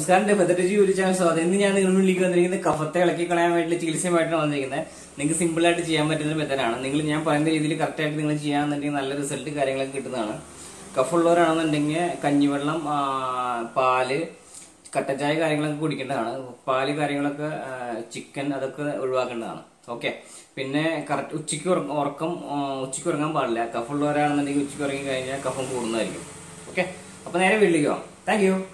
നമസ്കാരം ഡെഫത്തറ്റ് YouTube channel സ്വാഗതം ഇന്ന് ഞാൻ നിങ്ങളുടെ മുന്നിലേക്ക് വന്നിരിക്കുന്നത് കഫത്തെ ഇളക്കി കളയാൻ വേണ്ടി ചികിത്സയുമായിട്ടാണ് വന്നിരിക്കുന്നത് നിങ്ങൾക്ക് സിമ്പിൾ ആയിട്ട് ചെയ്യാൻ പറ്റുന്ന മെത്തഡാണ് നിങ്ങൾ ഞാൻ പറയുന്ന രീതിയിൽ കറക്റ്റ് ആയിട്ട് നിങ്ങൾ ചെയ്യാന്നുണ്ടെങ്കിൽ നല്ല റിസൾട്ട് കാര്യങ്ങളൊക്കെ കിട്ടുന്നതാണ് കഫുള്ളവരാണെന്നുണ്ടെങ്കിൽ കഞ്ഞിവെള്ളം ആ, പാല് കട്ടച്ചായ കാര്യങ്ങളൊക്കെ കുടിക്കേണ്ടതാണ് പാല് കാര്യങ്ങളൊക്കെ ചിക്കൻ അതൊക്കെ ഒഴിവാക്കേണ്ടതാണ് ഓക്കെ പിന്നെ കറക്റ്റ് ഉച്ചയ്ക്ക് ഉറ- ഉറക്കം ആ, ഉച്ചയ്ക്ക് ഉറങ്ങാൻ പാടില്ല കഫുള്ളവരാണെന്നുണ്ടെങ്കിൽ ഉച്ചയ്ക്ക് ഉറങ്ങി കഴിഞ്ഞാൽ കഫം കൂടുന്നതായിരിക്കും ഓക്കെ അപ്പൊ നേരെ വീട്ടിലേക്ക് പോവാം താങ്ക് യു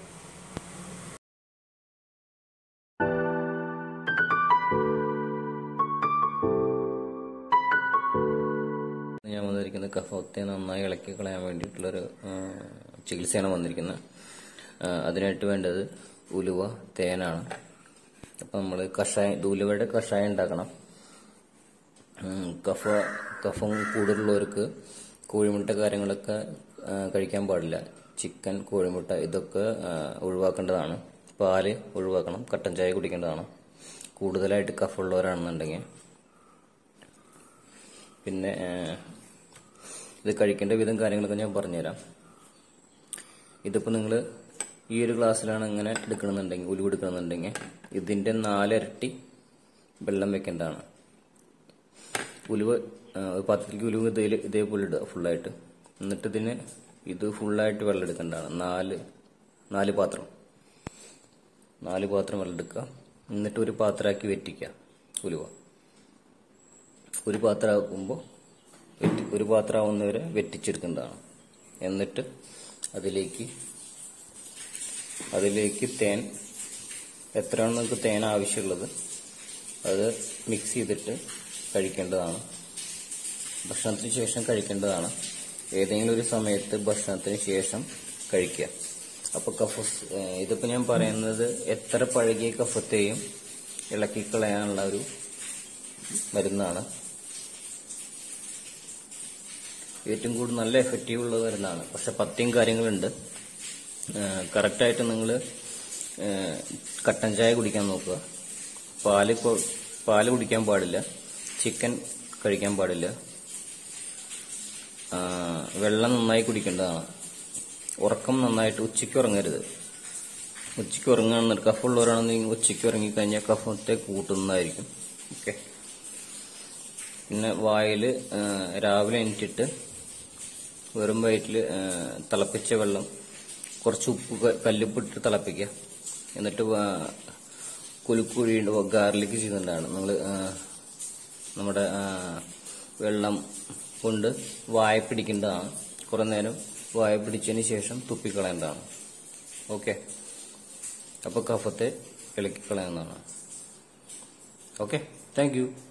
ഞാൻ വന്നിരിക്കുന്നത് കഫത്തെ നന്നായി ഇളക്കി കളയാൻ വേണ്ടിയിട്ടുള്ളൊരു ആ, ചികിത്സയാണ് വന്നിരിക്കുന്നത് ആ, അതിനായിട്ട് വേണ്ടത് ഉലുവ തേനാണ് അപ്പം നമ്മൾ കഷായം ഇത് ഉലുവയുടെ കഷായം ഉണ്ടാക്കണം ഉം, കഫ കഫം കൂടുതലുള്ളവർക്ക് കോഴിമുട്ട കാര്യങ്ങളൊക്കെ ആ, കഴിക്കാൻ പാടില്ല ചിക്കൻ കോഴിമുട്ട ഇതൊക്കെ ആ, ഒഴിവാക്കേണ്ടതാണ് പാല് ഒഴിവാക്കണം കട്ടൻ ചായ കുടിക്കേണ്ടതാണ് കൂടുതലായിട്ട് കഫമുള്ളവരാണെന്നുണ്ടെങ്കിൽ പിന്നെ ആ, ഇത് കഴിക്കേണ്ട വിധം കാര്യങ്ങളൊക്കെ ഞാൻ പറഞ്ഞുതരാം ഇതിപ്പോൾ നിങ്ങൾ ഈ ഒരു ഗ്ലാസ്സിലാണ് ഇങ്ങനെ എടുക്കണമെന്നുണ്ടെങ്കിൽ ഉലുവ എടുക്കണമെന്നുണ്ടെങ്കിൽ ഇതിൻ്റെ നാലിരട്ടി വെള്ളം വെക്കേണ്ടതാണ് ഉലുവ ആ, ഒരു പാത്രത്തിലേക്ക് ഉലുവ ഇതേ ഇതേപോലെ ഇടുക ഫുള്ളായിട്ട് എന്നിട്ട് ഇതിന് ഇത് ഫുള്ളായിട്ട് വെള്ളം എടുക്കേണ്ടതാണ് നാല് നാല് പാത്രം നാല് പാത്രം വെള്ളം എടുക്കുക എന്നിട്ട് ഒരു പാത്രമാക്കി വെറ്റിക്കുക ഉലുവ ഒരു പാത്രമാക്കുമ്പോൾ വെറ്റി ഒരു പാത്രമാവുന്നവരെ വെറ്റിച്ചെടുക്കേണ്ടതാണ് എന്നിട്ട് അതിലേക്ക് അതിലേക്ക് തേൻ എത്രയാണ് നിങ്ങൾക്ക് തേൻ ആവശ്യമുള്ളത് അത് മിക്സ് ചെയ്തിട്ട് കഴിക്കേണ്ടതാണ് ഭക്ഷണത്തിന് ശേഷം കഴിക്കേണ്ടതാണ് ഏതെങ്കിലും ഒരു സമയത്ത് ഭക്ഷണത്തിന് ശേഷം കഴിക്കുക അപ്പോൾ കഫ ഇതിപ്പോൾ ഞാൻ പറയുന്നത് എത്ര പഴകിയ കഫത്തെയും ഇളക്കിക്കളയാനുള്ള ഒരു മരുന്നാണ് ഏറ്റവും കൂടുതൽ നല്ല എഫക്റ്റീവ് ഉള്ള മരുന്നാണ് പക്ഷെ പത്തിയും കാര്യങ്ങളുണ്ട് കറക്റ്റായിട്ട് നിങ്ങൾ കട്ടൻ ചായ കുടിക്കാൻ നോക്കുക പാല് കൊ- പാല് കുടിക്കാൻ പാടില്ല ചിക്കൻ കഴിക്കാൻ പാടില്ല ആ, വെള്ളം നന്നായി കുടിക്കേണ്ടതാണ് ഉറക്കം നന്നായിട്ട് ഉച്ചയ്ക്ക് ഉറങ്ങരുത് ഉച്ചയ്ക്ക് ഉറങ്ങുകയാണെന്ന് കഫുള്ളവരാണെന്നുണ്ടെങ്കിൽ ഉച്ചയ്ക്ക് ഉറങ്ങിക്കഴിഞ്ഞാൽ കഫത്തെ കൂട്ടുന്നതായിരിക്കും ഓക്കെ പിന്നെ വായിൽ രാവിലെ എണീറ്റിട്ട് വെറും വയറ്റിൽ തിളപ്പിച്ച വെള്ളം കുറച്ച് ഉപ്പ് ക- കല്ലുപ്പിട്ട് തിളപ്പിക്കുക എന്നിട്ട് വാ- കുലുക്കുഴി ഗാർലിക്ക് ചെയ്യുന്നുണ്ടാണ് നമ്മൾ നമ്മുടെ ആ, വെള്ളം കൊണ്ട് വായ പിടിക്കേണ്ടതാണ് കുറെ നേരം വായ പിടിച്ചതിന് ശേഷം തുപ്പിക്കളയേണ്ടതാണ് ഓക്കെ അപ്പോൾ കഫത്തെ ഇളക്കിക്കളയുന്നതാണ് ഓക്കെ താങ്ക് യു